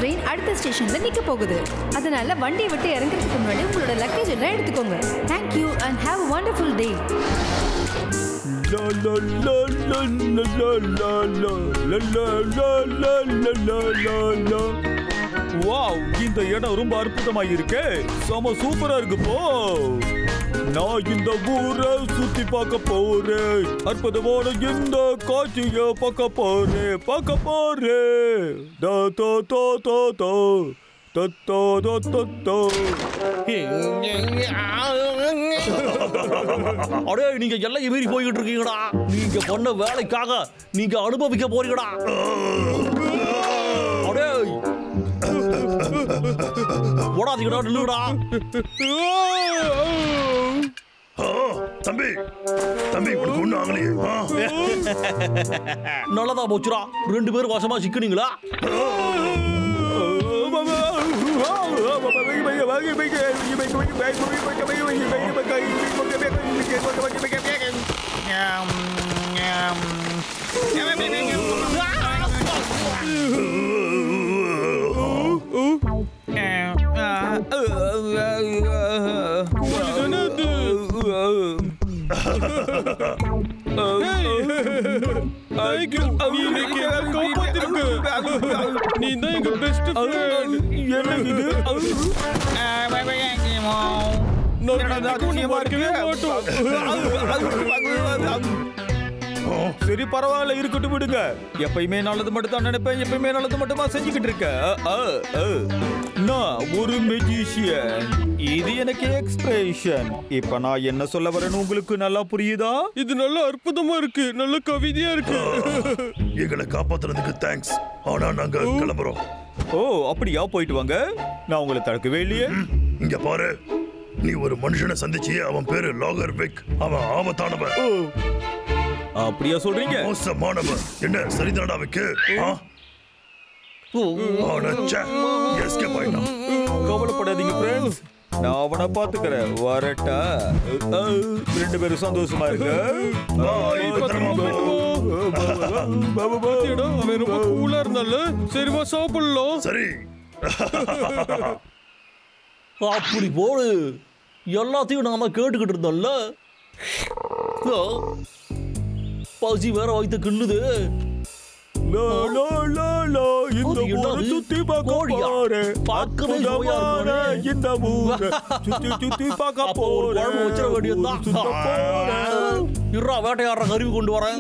Train அடுத்த ஸ்டேஷன்ல நிக்க போகுது அதனால வண்டியை விட்டு இறங்குறதுக்கு முன்னாடி உங்களோட லக்கேஜ் எல்லாம் எடுத்துக்கோங்க thank you and have wonderful day La la la la la la la la la la la la la la la la wow இந்த இடம் ரொம்ப அற்புதமா இருக்கே செம சூப்பரா இருக்கு போ நான் இந்த ஊரை சுத்தி பார்க்க போறேன் அற்புதமான இந்த காட்சிய பார்க்க போறேன் பார்க்க போறேன் தோ தோ தோ தோ தோ தோ தோ தோ தோ தோ அடே நீங்க எல்லையை மீறி போய்கிட்டு இருக்கீங்கடா நீங்க பண்ண வேலைக்காக நீங்க அனுபவிக்க போறீங்கடா அடே ஓடாதீங்கடா நில்லுடா ஆ, தம்பி தம்பி உனக்கு ஒண்ணும் ஆகலையே ஆ? நல்லதா போச்சுடா ரெண்டு பேரும் வசமா சிக்கினீங்களா நீ தான் எங்க பெஸ்ட் என்ன இது சரி பரவாயில்ல இருக்கட்டும் விடுங்க எப்பயுமே நல்லது மட்டும் தான் நினைப்பேன் எப்பயுமே நல்லது மட்டுமா செஞ்சுக்கிட்டு இருக்க அ, அ, அ. நான் ஒரு மெஜிஷியன் இது எனக்கு எக்ஸ்பிரஷன் இப்ப நான் என்ன சொல்ல வரேன்னு உங்களுக்கு நல்லா புரியுதா இது நல்ல அற்புதமா இருக்கு நல்ல கவிதையா இருக்கு எங்களை காப்பாத்துறதுக்கு தேங்க்ஸ் ஆனா நாங்க கிளம்புறோம் ஓ அப்படியா போயிட்டு வாங்க நான் உங்களை தடுக்கவே இல்லையே இங்க பாரு நீ ஒரு மனுஷனை சந்திச்சியே அவன் பேரு லாகர் விக் அவன் ஆபத்தானவன் ஓ அப்படியா சொல்றீங்க மோசமானவன் என்ன சரிதானடா விக்கு ஆ? ஆனா, ச்சே, escape ஆயிட்டான். கவலைப்படாதீங்க ஃப்ரெண்ட்ஸ் நான் அவனை பாத்துக்கிறேன் வரட்டா அ, ரெண்டு பேரும் சந்தோஷமா இருங்க Bye, பத்திரமா போ. பாத்தியாடா, அவன் ரொம்ப கூலா இருந்தால சரிவா சாப்பிடலாம் சரி அப்படி போடு எல்லாத்தையும் நாம கேட்டுக்கிட்டு இருந்தோம்ல ஆ, பசி வேற வைத்து கிண்ணுது லா, லா, லா, லா, இந்த அது என்னது? ஊரை சுத்தி பார்க்க கோழியா? போறேன். பார்க்கவே சுவையா அற்புதமான இருக்கானே. இந்த ஊரை சுத்தி சுத்தி பார்க்க அப்போ ஒரு போறேன். குழம்பு வச்சிட வேண்டியதுதான் ஊர் சுத்த போறேன். இருறா வேட்டையாடுற கருவி கொண்டு வரேன்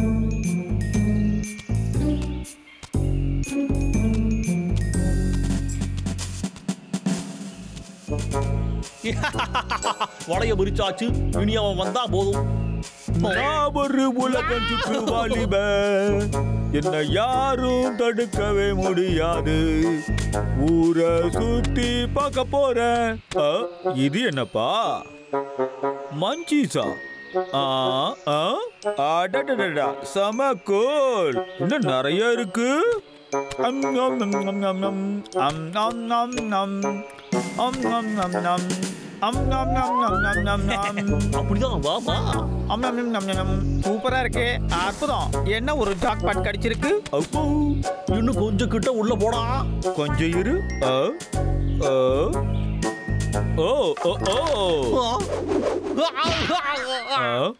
வளைய விரிச்சாச்சு இனி அவன் வந்தா போதும் நான் ஒரு உலகம் சுற்று வாலிபன் என்னை யாரும் தடுக்கவே முடியாது ஊரை சுத்தி பார்க்க போறேன் அ, இது என்னப்பா மஞ்சீஸா ஆ ஆ அடடடடா செம கோல் இன்னும் நிறைய இருக்கு அம், நம், நம், நம், நம், நம். அம், நம், நம், நம். அம், நம், நம், நம். அம், நம், நம், நம், நம், நம், நம். அப்படிதான் வாமா அம், நம், நம், நம், நம். சூப்பரா இருக்கு அற்புதம் என்ன ஒரு ஜாக் பாட் கடிச்சிருக்கு அப்போ இன்னும் கொஞ்சம் கிட்ட உள்ள போடா கொஞ்சம் இரு அ, அ. ஓ ஓ ஓ அ.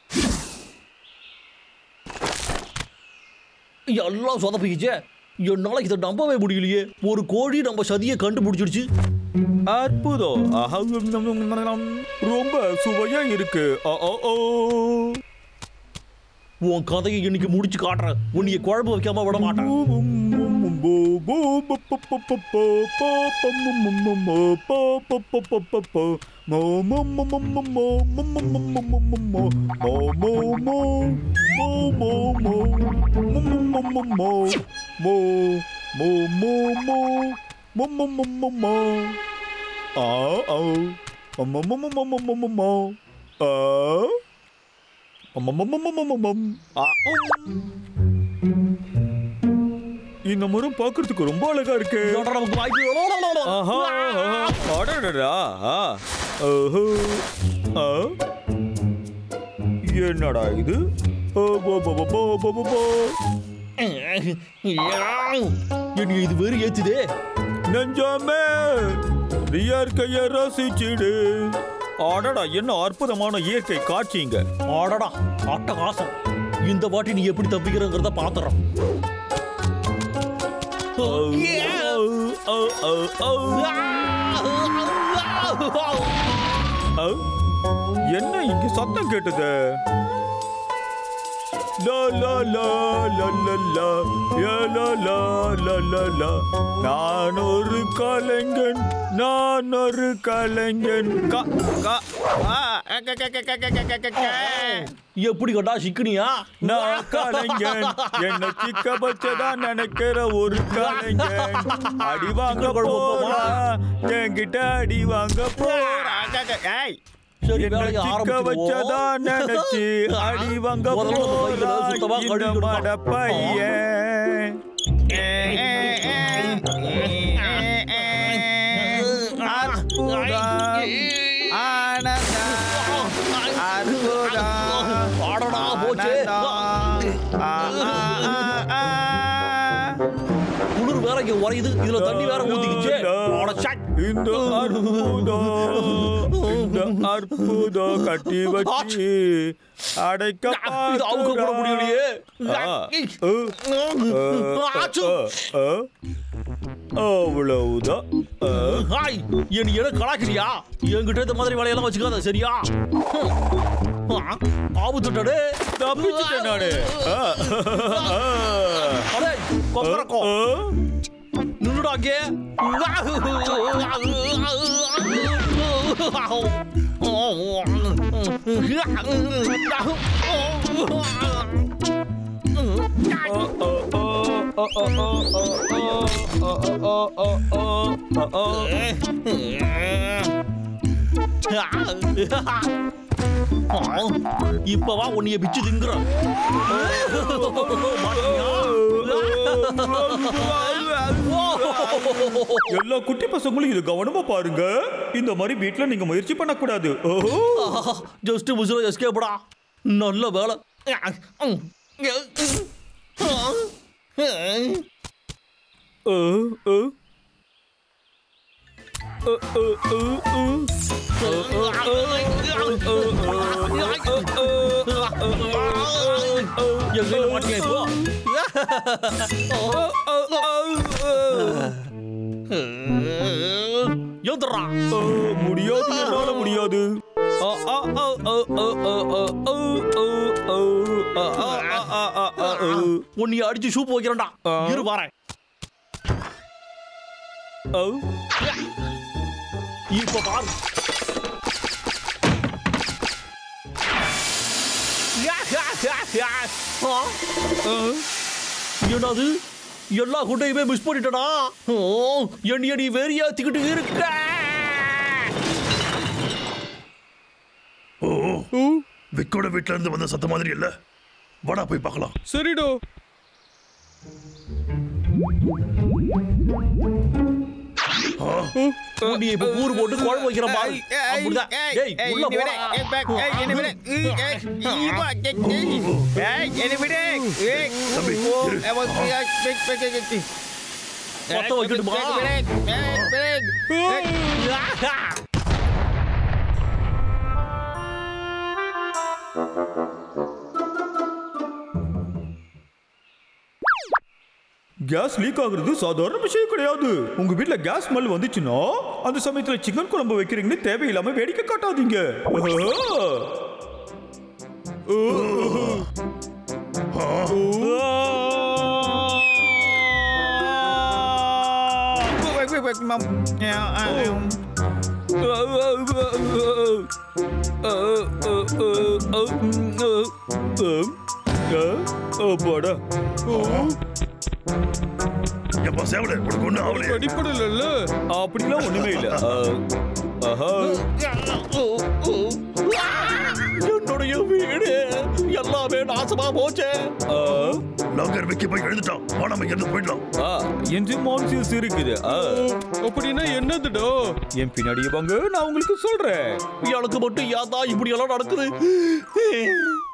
எல்லாம் சொதப்பிக்கிச்சே என்னால இதை நம்பவே முடியலையே ஒரு கோழி நம்ம சதியை கண்டுபிடிச்சிடுச்சு அற்புதம் ஆஹா, நம், நம், நம், நம். ரொம்ப சுவையா இருக்கு அ, அ, ஓ. உன் கதையை இன்னைக்கு முடிச்சு காட்டுறேன் உன்னைய குழம்பு வைக்காம விட மாட்டேன் போ, போ, போ, போ, போ, போ, போ, போ, போ, மோ, மோ, மோ, மோ, போ, போ, போ, போ, போ, போ. மோ, மோ, மோ, மோ, மோ, மோ, மோ, மோ, மோ, மோ, மோ, மோ, மோ. மோ, மோ, மோ. மோ, மோ, மோ. மோ, மோ, மோ, மோ, மோ. மோ, மோ, மோ, மோ. மோ, மோ, மோ, மோ, மோ. ஆ, ஆ. மோ, மோ, மோ, மோ, மோ, மோ, மோ, மோ. ஆ. மோ, மோ, மோ, மோ, மோ, மோ, மோ. ஆ, உம். இந்த மரம் பார்க்கிறதுக்கு ரொம்ப அழகா இருக்கு இதோட நமக்கு வாய்ப்பு ஆஹா ஆஹா. அடடடா ஆ. ஓஹோ. ஆ. என்னடா இது ஓ, போ, போ, போ, போ, போ, போ, போ. என்னை இது வெறி ஏத்துதே நெஞ்சாமே இயற்கையை ரசிச்சிடு அடடா என்ன அற்புதமான இயற்கை காட்சிங்க ஆடடா அட்டகாசம் இந்த வாட்டி நீ எப்படி தப்பிக்கிறங்கிறத பாத்துறோம் ஓ, ஓ, ஓ. ஓ, என்ன இங்க சத்தம் கேட்டது லா லா லா லா லா லா யா லா லா லா லா லா நான் ஒரு கலைஞன் நான் ஒரு கலைஞன் க- க- ஆ, க- க- க- க- க- க- க- க- எப்படி கண்டா சிக்கனியா நான் கலைஞன் என்ன சிக்க பச்சதான் நினைக்கிற ஒரு கலைஞன் அடி வாங்க போறா என்கிட்ட அடி வாங்க போறா க- க- ஏய், சரி என்ன வேலையை சிக்க வச்சதான் நினைச்சு அடி வாங்க முதல்ல அந்த பைகளை போறா சுத்தமா இந்த கழுவிக்கணும். மட பையன் ஏ, ஏ, ஏ, ஏ, ஏ, அற்புதம், ஆனந்தம், அற்புதம், ஆடடா போச்சு ஆனந்தம். ஆ, ஆ, ஆ, ஆ. குளிர் வேற இங்க உறையுது இதுல தண்ணி வேற ஊத்திக்கிச்சு ஆட சட். இந்த அற்புதம் இந்த அற்புதம் கட்டி வச்சு அடைக்க இது அவுக்க கூட முடியலையே ஆச்சு. அவ்வளவுதான் ஆ. ஹாய் என் என கலாக்கிறியா என்கிட்ட இந்த மாதிரி வேலையெல்லாம் வச்சுக்காத சரியா ஆபத்துட்டே தப்பிச்சிட்டேன் நானு ஆ. அடே கொக்கரக்கோ ஆ. நின்னுடா அங்கே இப்பவா உன்னைய பிச்சு திங்குற எல்லா குட்டி பசங்களும் இது கவனமா பாருங்க இந்த மாதிரி வீட்ல நீங்க முயற்சி பண்ணக்கூடாது ஓஹோ ஜஸ்ட் முசுல எஸ்கேப்டா நல்ல வேலை ஓ, ஓ. ஓ, ஓ, ஓ, ஓ. எங்க மாட்டியா இப்போ எழுந்துடுறா ஓ, முடியாது என்னால முடியாது ஆ, ஆ, ஆ, ஆ, ஆ, ஆ, ஆ, ஆ, ஆ, ஆ, ஆ, ஆ, ஆ, ஆ, ஆ, ஆ. உன்னைய அடிச்சு சூப் வைக்கிறேன்டா ஆ. இரு வரேன் ஓ. இப்ப பாரு ஆ? என்னது எல்லா குண்டையுமே மிஸ் பண்ணிட்டடா ஓ, என்னைய நீ வெறியாத்திக்கிட்டு இருக்க ஓ விக்கோட வீட்ல இருந்து வந்த சத்த மாதிரி இல்ல வாடா போய் பார்க்கலாம் சரிடோ உன்னைய இப்ப ஊர் போட்டு குழம்பு வைக்கிற பாரு ஏய், ஏய், அப்படிதான் ஏய், டேய் ஏய், உள்ள என்னை விடு, போடா ஏய், back, ஏய், என்னை விடு, ஏய், ஏய், ஈவா, ஏய், ஏய், ஏய், என்னை விடு, ஏய், தம்பி, ஓ, இரு. ஏய், ஓ, ஏய், back, back, back, back. மொத்தம் வைக்கட்டுமா? Break, break, break, break. Gas leak ஆகுறது சாதாரண விஷயம் கிடையாது உங்க வீட்ல கேஸ் ஸ்மெல் வந்துச்சுன்னா அந்த சமயத்துல சிக்கன் குழம்பு வைக்கிறீங்கன்னு தேவையில்லாம வேடிக்கை காட்டாதீங்க Break, break, break, mom. Yeah, I- um, அப்பாடா எப்பா சேவல உனக்கு ஒண்ணு ஆகலையே அடிப்படல அப்படிலாம் ஒண்ணுமே இல்ல ஆஹா என்னுடைய வீடு எல்லாமே நாசமா போச்சே ஆ, லாகர் வைக்க போய் எழுந்துட்டான் வா நம்ம இருந்து போயிடலாம் ஆ, என்ஜின் மான்சியஸ் இருக்குது ஆ, அப்படின்னா என்னதுடோ என் பின்னாடியே வாங்க நான் உங்களுக்கு சொல்றேன் எனக்கு மட்டும் ஏன் தான் இப்படி எல்லாம் நடக்குது